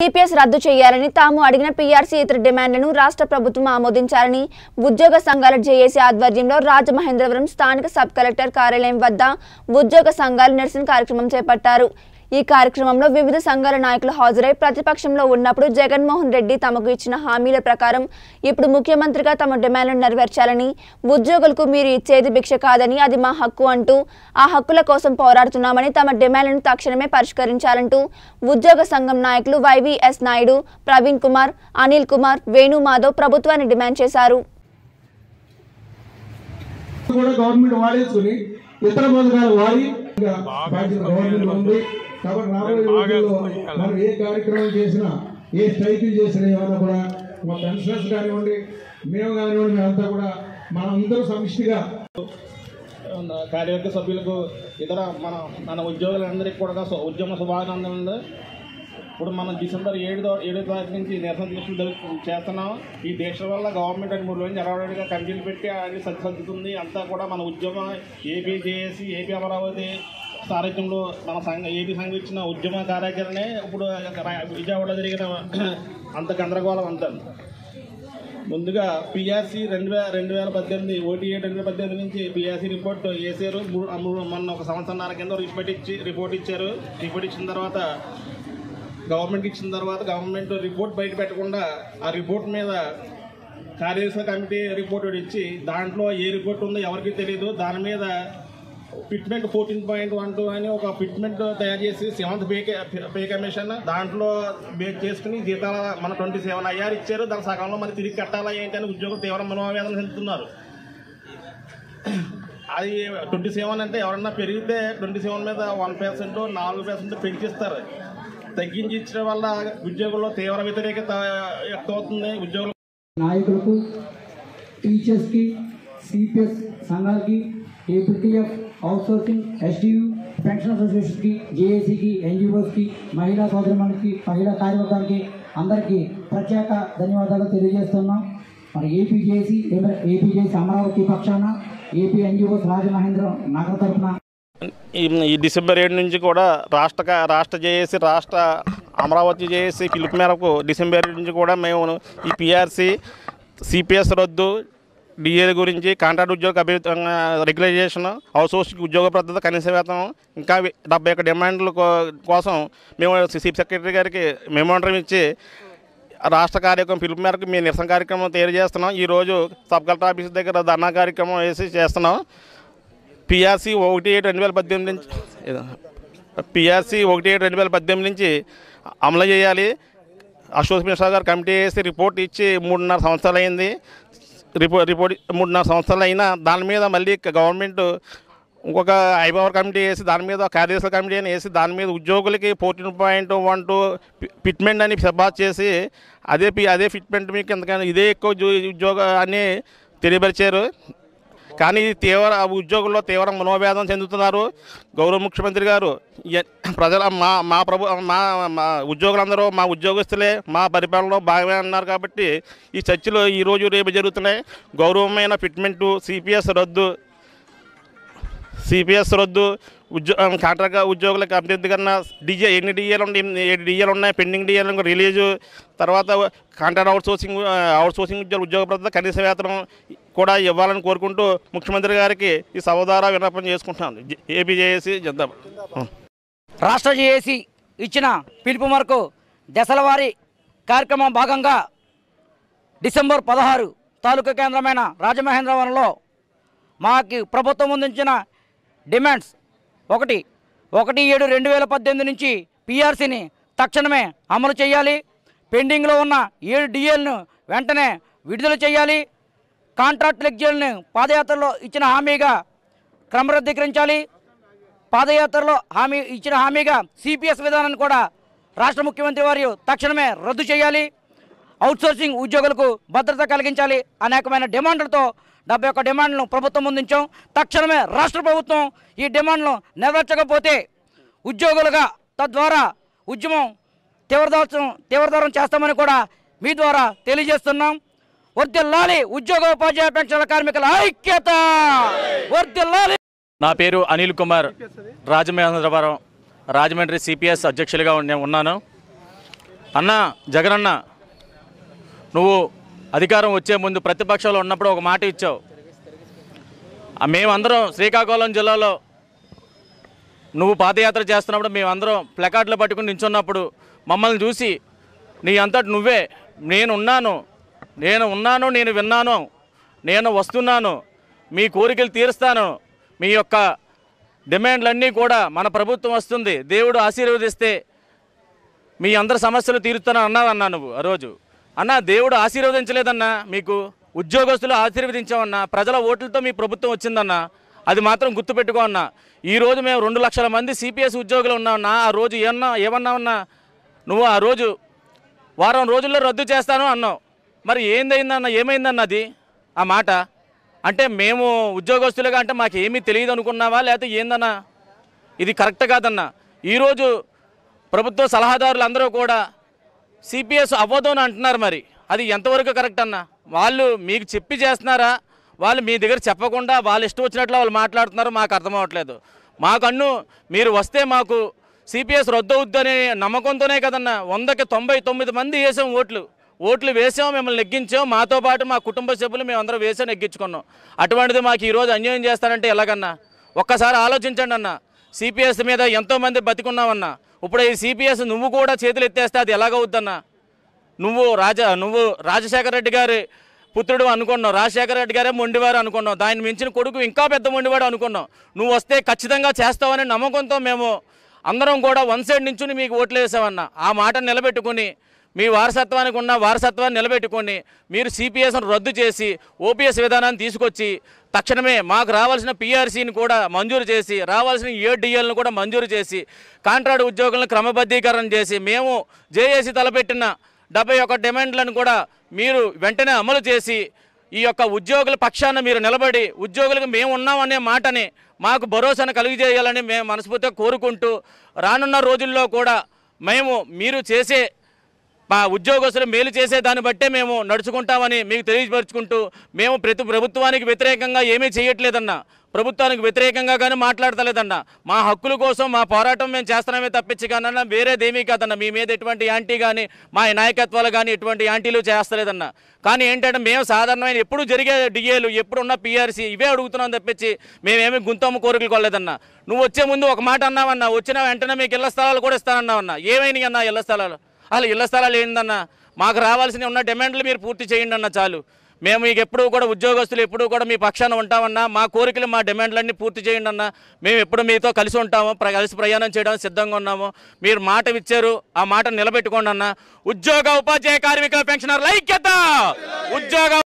CPS రద్దు చేయాలని తాము అడిగిన పీఆర్సీ ఇతర డిమాండ్లను రాష్ట్ర ప్రభుత్వం ఆమోదించాలని ఉద్యోగ సంఘాల జేఏసీ ఆధ్వర్యంలో రాజమహేంద్రవరం స్థానిక సబ్ కలెక్టర్ కార్యాలయం వద్ద ఉద్యోగ సంఘాలు నిరసన కార్యక్రమం చేపట్టారు ఈ కార్యక్రమంలో వివిధ సంఘాల నాయకులు హాజరై ప్రతిపక్షంలో ఉన్నప్పుడు జగన్మోహన్ రెడ్డి తమకు ఇచ్చిన హామీల ప్రకారం ఇప్పుడు ముఖ్యమంత్రిగా తమ డిమాండ్లను నెరవేర్చాలని ఉద్యోగులకు మీరు ఇచ్చేది భిక్ష కాదని అది మా హక్కు అంటూ ఆ హక్కుల కోసం పోరాడుతున్నామని తమ డిమాండ్లను తక్షణమే పరిష్కరించాలంటూ ఉద్యోగ సంఘం నాయకులు వైవీఎస్ నాయుడు ప్రవీణ్ కుమార్ అనిల్ కుమార్ వేణు మాధవ్ ప్రభుత్వాన్ని డిమాండ్ చేశారు కూడా గవర్నమెంట్ వాడేసుకుని ఇతర పథకాలు వాడి ఇంకా బాధ్యత గవర్నమెంట్ ఉంది కాబట్టి రాబోయే రోజుల్లో మనం ఏ కార్యక్రమం చేసినా ఏ స్ట్రైకులు చేసినా ఏమైనా కూడా మా పెన్షనర్స్ కానివ్వండి మేము కానివ్వండి మేమంతా కూడా మనందరూ సమిష్టిగా కార్యవర్గ సభ్యులకు ఇతర మన మన ఉద్యోగులందరికీ కూడా సు- ఉద్యమ శుభానందనలు ఇప్పుడు మనం డిసెంబర్ ఏడు ఏడో తారీఖు నుంచి నిరసన దీక్షలు జరుపు- చేస్తున్నాం ఈ దీక్ష వల్ల గవర్నమెంట్ అని మూడు రోజులు జరగడానికి కమిటీలు పెట్టి అది సర్దుతుంది అంతా కూడా మన ఉద్యమం ఏపీ జేఏసీ ఏపీ అమరావతి సారథ్యంలో మన సంఘ ఏపీ సంఘం ఇచ్చిన ఉద్యమ కార్యాచరణే ఇప్పుడు రా- విజయవాడలో జరిగిన అంత గందరగోళం అంతా ముందుగా పిఆర్సీ రెండు వేల రెండు వేల పద్దెనిమిది ఓటీఏ రెండు వేల పద్దెనిమిది నుంచి పిఆర్సీ రిపోర్ట్ వేసారు మూ- ఆ మూడు- మొన్న ఒక సంవత్సరాల కింద రిపోర్ట్ ఇచ్చి రిపోర్ట్ ఇచ్చారు రిపోర్ట్ ఇచ్చిన తర్వాత గవర్నమెంట్ ఇచ్చిన తర్వాత గవర్నమెంట్ రిపోర్ట్ బయట పెట్టకుండా ఆ రిపోర్ట్ మీద కార్యదర్శి కమిటీ రిపోర్ట్ ఒకటి ఇచ్చి దాంట్లో ఏ రిపోర్ట్ ఉందో ఎవరికి తెలియదు దాని మీద fitment fourteen point one two అని ఒక ఫిట్మెంట్ తయారు చేసి సెవెంత్ పే పే కమిషన్ దాంట్లో బేస్ చేసుకుని జీతాల మన ట్వంటీ సెవెన్ ఐఆర్ ఇచ్చారు దాని సగంలో మరి తిరిగి కట్టాలా ఏంటి అని ఉద్యోగులు తీవ్ర మనోవేదన చెందుతున్నారు అది ట్వంటీ సెవెన్ అంటే ఎవరన్నా పెరిగితే ట్వంటీ సెవెన్ మీద వన్ పర్సెంట్ నాలుగు పర్సెంట్ పెంచిస్తారు తగ్గించి ఇచ్చడం వల్ల ఉద్యోగుల్లో తీవ్ర వ్యతిరేకత ఎక్కువవుతుంది ఉద్యోగులు నాయకులకు టీచర్స్కి సిపిఎస్ సంఘాలకి ఏపీటీఎఫ్ అవుట్సోర్సింగ్ ఎస్డియు పెన్షన్ అసోసియేషన్కి జేఏసీకి ఎన్జిఓస్కి మహిళా సోదరులకి మహిళా కార్యవర్గానికి అందరికీ ప్రత్యేక ధన్యవాదాలు తెలియజేస్తున్నాం మరి ఏపీజేసీ ఏపీజేసీ అమరావతి పక్షాన ఏపీ ఎన్జిఓస్ రాజమహేంద్రం నగర తరఫున ఈ ఈ డిసెంబర్ ఏడు నుంచి కూడా రాష్ట్ర కా- రాష్ట్ర జేఏసీ రాష్ట్ర అమరావతి జేఏసీ పిలుపు మేరకు డిసెంబర్ ఏడు నుంచి కూడా మేము ఈ పిఆర్సీ సిపిఎస్ రద్దు డిఏ గురించి కాంట్రాక్ట్ ఉద్యోగ అభ్యర్థి రెగ్యులైజేషన్ హౌస్ హోస్టింగ్ ఉద్యోగ భద్రత కనీస వేతనం ఇంకా వి- డెబ్బై ఒక్క డిమాండ్ల కో- కోసం మేము చీఫ్ సెక్రటరీ గారికి మెమోండరం ఇచ్చి రాష్ట్ర కార్యక్రమం పిలుపు మేరకు మేము నిరసన కార్యక్రమం తయారు చేస్తున్నాం ఈరోజు సబ్ కలెక్టర్ ఆఫీస్ దగ్గర ధర్నా కార్యక్రమం వేసి చేస్తున్నాం పిఆర్సీ ఒకటి ఏడు రెండు వేల పద్దెనిమిది నుంచి పిఆర్సీ ఒకటి ఏడు రెండు వేల పద్దెనిమిది నుంచి అమలు చేయాలి అశోక్ మిశ్రా గారు కమిటీ వేసి రిపోర్ట్ ఇచ్చి మూడున్నర సంవత్సరాలు అయింది రిపోర్ట్ రిపోర్ట్ మూడున్నర సంవత్సరాలు అయినా దాని మీద మళ్ళీ గవర్నమెంట్ ఇంకొక ఐపవర్ కమిటీ వేసి దాని మీద కార్యదర్శుల కమిటీ అని వేసి దాని మీద ఉద్యోగులకి fourteen point one two fitment అని సిఫార్సు చేసి అదే పి అదే ఫిట్మెంట్ మీకు ఎంతకైనా ఇదే ఎక్కువ ఉద్యో- ఉద్యోగ అని తెలియపరిచారు కానీ ఇది తీవ్ర ఉద్యోగుల్లో తీవ్ర మనోవేదన చెందుతున్నారు గౌరవ ముఖ్యమంత్రి గారు ఎ- ప్రజల మా మా ప్రభు మా మా ఉద్యోగులందరూ మా ఉద్యోగస్తులే మా పరిపాలనలో భాగమే అన్నారు కాబట్టి ఈ చర్చలు ఈరోజు రేపు జరుగుతున్నాయి గౌరవమైన ఫిట్మెంటు సిపిఎస్ రద్దు సిపిఎస్ రద్దు ఉద్యో కాంట్రాక్ట్ ఉద్యోగులకు అభ్యర్థి కన్నా డిఏ ఎన్ని డిఏలు ఉన్నాయి ఏడు డిఏలు ఉన్నాయి పెండింగ్ డిఏలు రిలీజు తర్వాత contract outsourcing outsourcing ఉద్యోగ ఉద్యోగ భద్రత కనీస వేతనం కూడా ఇవ్వాలని కోరుకుంటూ ముఖ్యమంత్రి గారికి ఈ సభ ద్వారా విన్నపం చేసుకుంటున్నాను ఏపీ జేఏసీ జద్దాం రాష్ట్ర జేఏసీ ఇచ్చిన పిలుపు మేరకు దశలవారీ కార్యక్రమం భాగంగా డిసెంబర్ పదహారు తాలూకా కేంద్రమైన రాజమహేంద్రవరంలో మాకు ప్రభుత్వం ముందుంచిన డిమాండ్స్ ఒకటి ఒకటి ఏడు రెండు వేల పద్దెనిమిది నుంచి పిఆర్సీని తక్షణమే అమలు చేయాలి పెండింగ్లో ఉన్న ఏడు డిఏలను వెంటనే విడుదల చేయాలి కాంట్రాక్ట్ లెక్చర్లను పాదయాత్రలో ఇచ్చిన హామీగా క్రమబద్ధీకరించాలి పాదయాత్రలో హామీ ఇచ్చిన హామీగా సిపిఎస్ విధానాన్ని కూడా రాష్ట్ర ముఖ్యమంత్రి వారు తక్షణమే రద్దు చేయాలి అవుట్సోర్సింగ్ ఉద్యోగులకు భద్రత కలిగించాలి అనేకమైన డిమాండ్లతో డెబ్బై ఒక్క డిమాండ్లను ప్రభుత్వం ముందుంచాం తక్షణమే రాష్ట్ర ప్రభుత్వం ఈ డిమాండ్లను నెరవేర్చకపోతే ఉద్యోగులుగా తద్వారా ఉద్యమం తీవ్రదారం తీవ్రతరం చేస్తామని కూడా మీ ద్వారా తెలియజేస్తున్నాం వర్దిల్లాలి ఉద్యోగోపాధ్యాయ పెన్షన్ల కార్మికుల ఐక్యత వర్దిల్లాలి నా పేరు అనిల్ కుమార్ రాజమహేంద్రవరం రాజమండ్రి సిపిఎస్ అధ్యక్షులుగా ఉన్న- ఉన్నాను అన్న జగనన్న నువ్వు అధికారం వచ్చే ముందు ప్రతిపక్షంలో ఉన్నప్పుడు ఒక మాట ఇచ్చావు ఆ మేమందరం శ్రీకాకుళం జిల్లాలో నువ్వు పాదయాత్ర చేస్తున్నప్పుడు మేమందరం ప్లకార్డులు పట్టుకుని నించున్నప్పుడు మమ్మల్ని చూసి నీ అంతటి నువ్వే నేను ఉన్నాను నేను ఉన్నాను నేను విన్నాను నేను వస్తున్నాను మీ కోరికలు తీరుస్తాను మీ యొక్క డిమాండ్లన్నీ కూడా మన ప్రభుత్వం వస్తుంది దేవుడు ఆశీర్వదిస్తే మీ అందరి సమస్యలు తీరుస్తాను అన్నావన్నా నువ్వు ఆ రోజు అన్న దేవుడు ఆశీర్వదించలేదన్నా మీకు ఉద్యోగస్తులు ఆశీర్వదించామన్నా ప్రజల ఓట్లతో మీ ప్రభుత్వం వచ్చిందన్నా అది మాత్రం గుర్తుపెట్టుకో అన్నా ఈ రోజు మేము రెండు లక్షల మంది సిపిఎస్ ఉద్యోగులు ఉన్నామన్నా ఆ రోజు ఏమన్నా ఏమన్నావన్నా నువ్వు ఆ రోజు వారం రోజుల్లో రద్దు చేస్తాను అన్నావు మరి ఏందైందన్న ఏమైందన్న అది ఆ మాట అంటే మేము ఉద్యోగస్తులుగా అంటే మాకు ఏమీ తెలియదు అనుకున్నావా లేకపోతే ఏందన్నా ఇది కరెక్ట్ కాదన్న ఈరోజు ప్రభుత్వ సలహాదారులు అందరూ కూడా సిపిఎస్ అవ్వదు అని అంటున్నారు మరి అది ఎంతవరకు కరెక్ట్ అన్న వాళ్ళు మీకు చెప్పి చేస్తున్నారా వాళ్ళు మీ దగ్గర చెప్పకుండా వాళ్ళు ఇష్టం వచ్చినట్లు వాళ్ళు మాట్లాడుతున్నారు మాకు అర్థం అవ్వట్లేదు మాకన్ను మీరు వస్తే మాకు సిపిఎస్ రద్దు అవుద్దనే నమ్మకంతోనే కదన్నా వందకి తొంభై తొమ్మిది మంది వేసాం ఓట్లు ఓట్లు వేసాం మిమ్మల్ని నెగ్గించాం మాతో పాటు మా కుటుంబ సభ్యులు మేము అందరం వేసాం నెగ్గించుకున్నాం అటువంటిది మాకు ఈరోజు అన్యాయం చేస్తానంటే ఎలాగన్నా ఒక్కసారి ఆలోచించండి అన్న సిపిఎస్ మీద ఎంతోమంది బతికున్నామన్నా ఇప్పుడు ఈ సిపిఎస్ నువ్వు కూడా చేతులు ఎత్తేస్తే అది ఎలాగవుద్దన్నా నువ్వు రాజా నువ్వు రాజశేఖర రెడ్డి గారి పుత్రుడు అనుకున్నావు రాజశేఖర రెడ్డి గారే మొండివారు అనుకున్నావు దాన్ని మించిన కొడుకు ఇంకా పెద్ద మొండివాడు అనుకున్నావు నువ్వు వస్తే ఖచ్చితంగా చేస్తావనే నమ్మకంతో మేము అందరం కూడా వన్ సైడ్ నుంచి మీకు ఓట్లు వేసామన్న ఆ మాట నిలబెట్టుకుని మీ వారసత్వానికి ఉన్న వారసత్వాన్ని నిలబెట్టుకొని మీరు సిపిఎస్ను రద్దు చేసి ఓపీఎస్ విధానాన్ని తీసుకొచ్చి తక్షణమే మాకు రావాల్సిన పిఆర్సీని కూడా మంజూరు చేసి రావాల్సిన ఏడిఎల్ను కూడా మంజూరు చేసి కాంట్రాక్ట్ ఉద్యోగులను క్రమబద్ధీకరణ చేసి మేము జేఏసీ తలపెట్టిన డెబ్బై ఒక్క డిమాండ్లను కూడా మీరు వెంటనే అమలు చేసి ఈ యొక్క ఉద్యోగుల పక్షాన మీరు నిలబడి ఉద్యోగులకు మేము ఉన్నామనే మాటని మాకు భరోసాను కలిగజేయాలని మేము మనస్ఫూర్తిగా కోరుకుంటూ రానున్న రోజుల్లో కూడా మేము మీరు చేసే మా ఉద్యోగస్తులు మేలు చేసే దాన్ని బట్టే మేము నడుచుకుంటామని మీకు తెలియపరుచుకుంటూ మేము ప్రతి ప్రభుత్వానికి వ్యతిరేకంగా ఏమీ చేయట్లేదన్న ప్రభుత్వానికి వ్యతిరేకంగా కానీ మాట్లాడతలేదన్న మా హక్కుల కోసం మా పోరాటం మేము చేస్తున్నామే తప్పించి కానీ వేరేదేమీ కాదన్న మీ మీద ఎటువంటి యాంటీ కానీ మా నాయకత్వాలు కానీ ఎటువంటి యాంటీలు చేస్తలేదన్న కానీ ఏంటంటే మేము సాధారణమైన ఎప్పుడు జరిగే డిఏలు ఎప్పుడున్న పిఆర్సీ ఇవే అడుగుతున్నాం తప్పించి మేమేమి గుంతమ్మ కోరికలు కొనలేదన్న నువ్వు వచ్చే ముందు ఒక మాట అన్నావన్నా వచ్చిన వెంటనే మీకు ఇళ్ల స్థలాలు కూడా ఇస్తానన్నావన్నా ఏమైనాయి అన్న ఇళ్ల స్థలాలు అసలు ఇళ్ల స్థలాలు ఏందన్న మాకు రావాల్సిన ఉన్న డిమాండ్లు మీరు పూర్తి చేయండి అన్న చాలు మేము మీకు ఎప్పుడూ కూడా ఉద్యోగస్తులు ఎప్పుడూ కూడా మీ పక్షాన ఉంటామన్నా మా కోరికలు మా డిమాండ్లన్నీ పూర్తి చేయండి అన్న మేము ఎప్పుడు మీతో కలిసి ఉంటాము ప్ర- కలిసి ప్రయాణం చేయడానికి సిద్ధంగా ఉన్నాము మీరు మాట ఇచ్చారు ఆ మాట నిలబెట్టుకోండి అన్న ఉద్యోగ ఉపాధ్యాయ కార్మిక పెన్షనర్ల ఐక్యత ఉద్యోగ